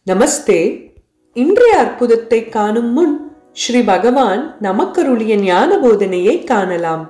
நமஸ்தே இன்றைய அற்புதத்தை காணும் முன் ஸ்ரீ பகவான் நமக்கருளிய ஞான போதனையை காணலாம்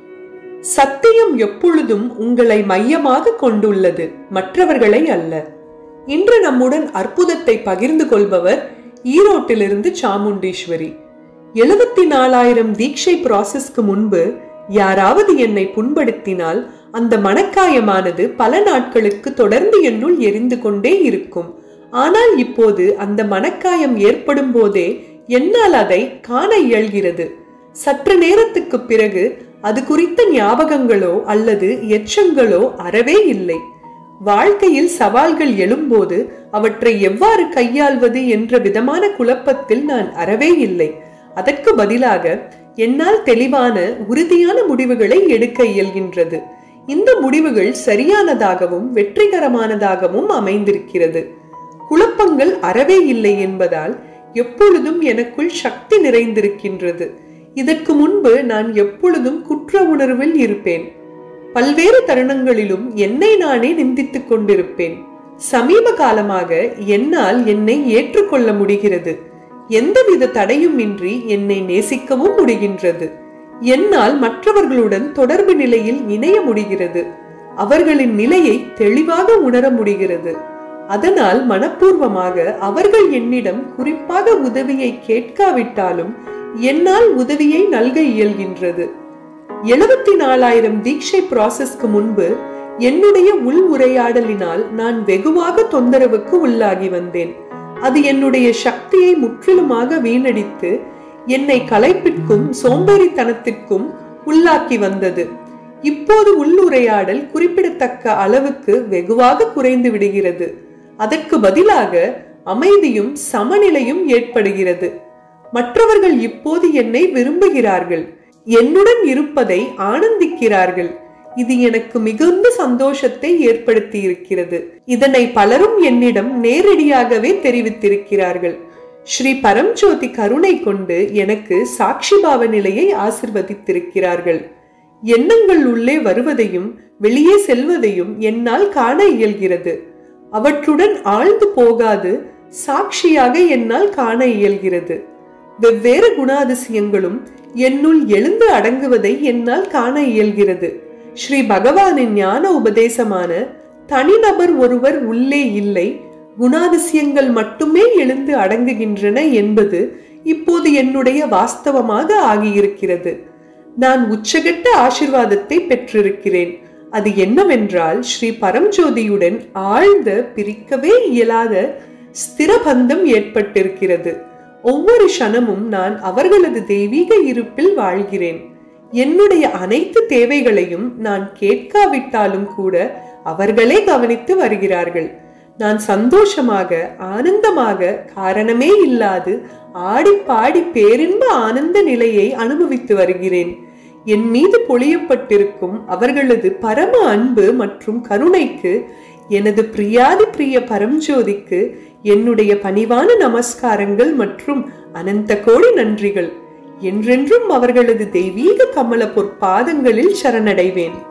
சத்தியம் எப்பொழுதும் உங்களை மையமாக கொண்டுள்ளது மற்றவர்களை அல்ல இன்று நம்முடன் அற்புதத்தை பகிர்ந்து கொள்பவர் ஈரோட்டிலிருந்து சாமுண்டீஸ்வரி எழுபத்தி நாலாயிரம் தீட்சை ப்ராசஸ்க்கு முன்பு யாராவது என்னை புண்படுத்தினால் அந்த மனக்காயமானது பல நாட்களுக்கு தொடர்ந்து என்னுள் எரிந்து கொண்டே இருக்கும் ஆனால் இப்போது அந்த மனக்காயம் ஏற்படும் போதே என்னால் அதை காண இயல்கிறது சற்று நேரத்துக்கு பிறகு அது குறித்த ஞாபகங்களோ அல்லது எச்சங்களோ அறவே இல்லை வாழ்க்கையில் சவால்கள் எழும்போது அவற்றை எவ்வாறு கையாள்வது என்ற விதமான குழப்பத்தில் நான் அறவே இல்லை அதற்கு பதிலாக என்னால் தெளிவான உறுதியான முடிவுகளை எடுக்க இயல்கின்றது இந்த முடிவுகள் சரியானதாகவும் வெற்றிகரமானதாகவும் அமைந்திருக்கிறது குழப்பங்கள் அறவே இல்லை என்பதால் எப்பொழுதும் எனக்குள் சக்தி நிறைந்திருக்கின்றது இதற்கு முன்பு நான் எப்பொழுதும் குற்ற உணர்வில் இருப்பேன் பல்வேறு தருணங்களிலும் என்னை நானே நிந்தித்துக் கொண்டிருப்பேன் சமீப காலமாக என்னால் என்னை ஏற்றுக்கொள்ள முடிகிறது எந்தவித தடையும் இன்றி என்னை நேசிக்கவும் முடிகின்றது என்னால் மற்றவர்களுடன் தொடர்பு நிலையில் இணைய முடிகிறது அவர்களின் நிலையை தெளிவாக உணர முடிகிறது அதனால் மனப்பூர்வமாக அவர்கள் என்னிடம் குறிப்பாக உதவியை கேட்காவிட்டாலும் என்னால் உதவியை நல்க இயல்கின்றது எழுபத்தி நாலாயிரம் தீட்சை ப்ராசஸ்க்கு முன்பு என்னுடைய உள் உரையாடலினால் நான் வெகுவாக தொந்தரவுக்கு உள்ளாகி வந்தேன் அது என்னுடைய சக்தியை முற்றிலுமாக வீணடித்து என்னை களைப்பிற்கும் சோம்பேறித்தனத்திற்கும் உள்ளாக்கி வந்தது இப்போது உள்ளுரையாடல் குறிப்பிடத்தக்க அளவுக்கு வெகுவாக குறைந்து விடுகிறது அதற்கு பதிலாக அமைதியும் சமநிலையும் ஏற்படுகிறது மற்றவர்கள் இப்போது என்னை விரும்புகிறார்கள் என்னுடன் இருப்பதை ஆனந்திக்கிறார்கள் இது எனக்கு மிகுந்த சந்தோஷத்தை ஏற்படுத்தி இருக்கிறது இதனை பலரும் என்னிடம் நேரடியாகவே தெரிவித்திருக்கிறார்கள் ஸ்ரீ பரம்ஜோதி கருணை கொண்டு எனக்கு சாட்சி பாவ நிலையை ஆசிர்வதித்திருக்கிறார்கள் எண்ணங்கள் உள்ளே வருவதையும் வெளியே செல்வதையும் என்னால் காண இயல்கிறது அவற்றுடன் ஆழ்ந்து போகாது சாட்சியாக என்னால் காண இயல்கிறது வெவ்வேறு குணாதிசயங்களும் என்னுள் எழுந்து அடங்குவதை என்னால் காண இயல்கிறது ஸ்ரீ பகவானின் ஞான உபதேசமான தனிநபர் ஒருவர் உள்ளே இல்லை குணாதிசயங்கள் மட்டுமே எழுந்து அடங்குகின்றன என்பது இப்போது என்னுடைய வாஸ்தவமாக ஆகியிருக்கிறது நான் உச்சகட்ட ஆசிர்வாதத்தை பெற்றிருக்கிறேன் அது என்னவென்றால் ஸ்ரீ பரம்ஜோதியுடன் ஆழ்ந்த பிரிக்கவே இயலாத ஸ்திர பந்தம் ஏற்பட்டிருக்கிறது ஒவ்வொரு க்ஷணமும் நான் அவர்களது தெய்வீக இருப்பில் வாழ்கிறேன் என்னுடைய அனைத்து தேவைகளையும் நான் கேட்காவிட்டாலும் கூட அவர்களே கவனித்து வருகிறார்கள் நான் சந்தோஷமாக ஆனந்தமாக காரணமே இல்லாது ஆடி பாடி பேரின்ப ஆனந்த நிலையை அனுபவித்து வருகிறேன் என் மீது பொழியப்பட்டிருக்கும் அவர்களது பரம அன்பு மற்றும் கருணைக்கு எனது பிரியாதி பிரிய பரம்ஜோதிக்கு என்னுடைய பணிவான நமஸ்காரங்கள் மற்றும் அனந்த கோடி நன்றிகள் என்றென்றும் அவர்களது தெய்வீக கமல பொற்பாதங்களில் சரணடைவேன்